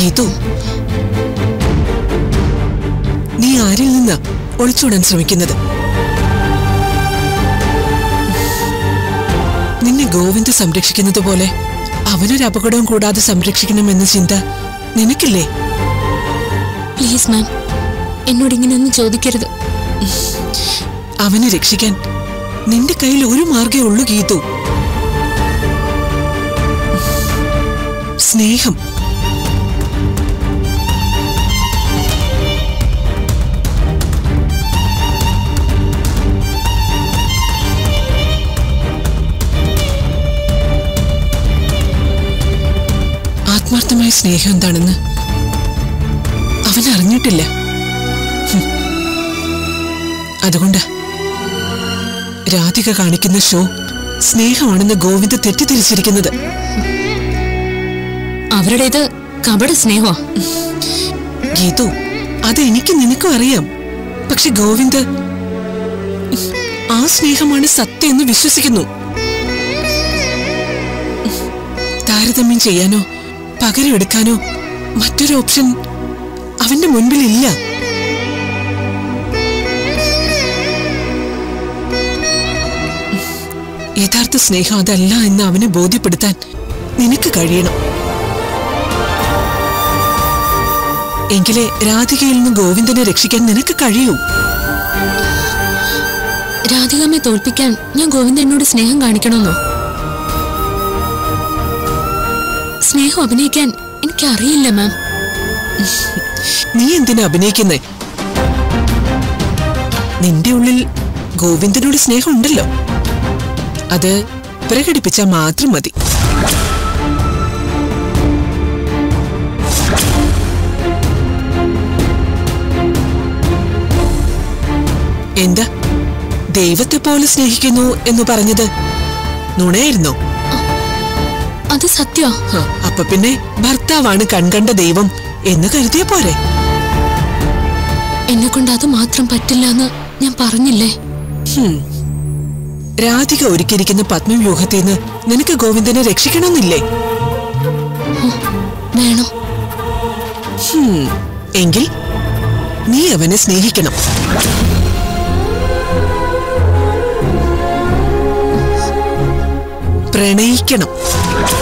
ഗീതു നീ ആരിൽ നിന്നാ ഒളിച്ചോടാൻ ശ്രമിക്കുന്നത് നിന്നെ ഗോവിന്ദ് സംരക്ഷിക്കുന്നത് പോലെ അവനൊരു അപകടവും കൂടാതെ സംരക്ഷിക്കണമെന്ന ചിന്ത നിനക്കില്ലേ പ്ലീസ് മാം എന്നോട് ഇങ്ങനെയൊന്നും ചോദിക്കരുത് അവനെ രക്ഷിക്കാൻ നിന്റെ കയ്യിൽ ഒരു മാർഗേ ഉള്ളൂ ഗീതു സ്നേഹം ആത്മാർത്ഥമായ സ്നേഹം എന്താണെന്ന് അവൻ അറിഞ്ഞിട്ടില്ല ഹും. അതുകൊണ്ട് രാധിക കാണിക്കുന്ന ഷോ സ്നേഹമാണെന്ന് ഗോവിന്ദ് തെറ്റിദ്ധരിച്ചിരിക്കുന്നത് അവരുടേത് കപട സ്നേഹമാ ഗീതു അത് എനിക്ക് നിനക്കും അറിയാം പക്ഷെ ഗോവിന്ദ് ആ സ്നേഹമാണ് സത്യം എന്ന് വിശ്വസിക്കുന്നു താരതമ്യം ചെയ്യാനോ പകരം എടുക്കാനോ മറ്റൊരു ഓപ്ഷൻ അവന്റെ മുൻപിൽ ഇല്ല യഥാർത്ഥ സ്നേഹം അതല്ല എന്ന് അവനെ ബോധ്യപ്പെടുത്താൻ നിനക്ക് കഴിയണം എങ്കിലേ രാധികയിൽ നിന്ന് ഗോവിന്ദനെ രക്ഷിക്കാൻ നിനക്ക് കഴിയൂ രാധികാമ്മയെ തോൽപ്പിക്കാൻ ഞാൻ ഗോവിന്ദനോട് സ്നേഹം കാണിക്കണമെന്നോ സ്നേഹം അഭിനയിക്കാൻ എനിക്കറിയില്ല മാം നീ എന്തിനാ അഭിനയിക്കുന്നേ നിന്റെ ഉള്ളിൽ ഗോവിന്ദനോട് സ്നേഹം ഉണ്ടല്ലോ അത് പ്രകടിപ്പിച്ചാൽ മാത്രം മതി എന്താ ദൈവത്തെ പോലെ സ്നേഹിക്കുന്നു എന്ന് പറഞ്ഞത് നുണയായിരുന്നോ അത് സത്യ ഹ, അപ്പൊ പിന്നെ ഭർത്താവാണ് കൺകണ്ട ദൈവം എന്ന് കരുതിയ പോരെ എന്നെ കൊണ്ട് അത് മാത്രം പറ്റില്ല എന്ന് ഞാൻ പറഞ്ഞില്ലേ ഹും. രാധിക ഒരുക്കിയിരിക്കുന്ന പത്മവ്യൂഹത്തിൽ നിന്ന് നിനക്ക് ഗോവിന്ദനെ രക്ഷിക്കണമെന്നില്ലേ വേണം ഹും. എങ്കിൽ നീ അവനെ സ്നേഹിക്കണം പ്രണയിക്കണം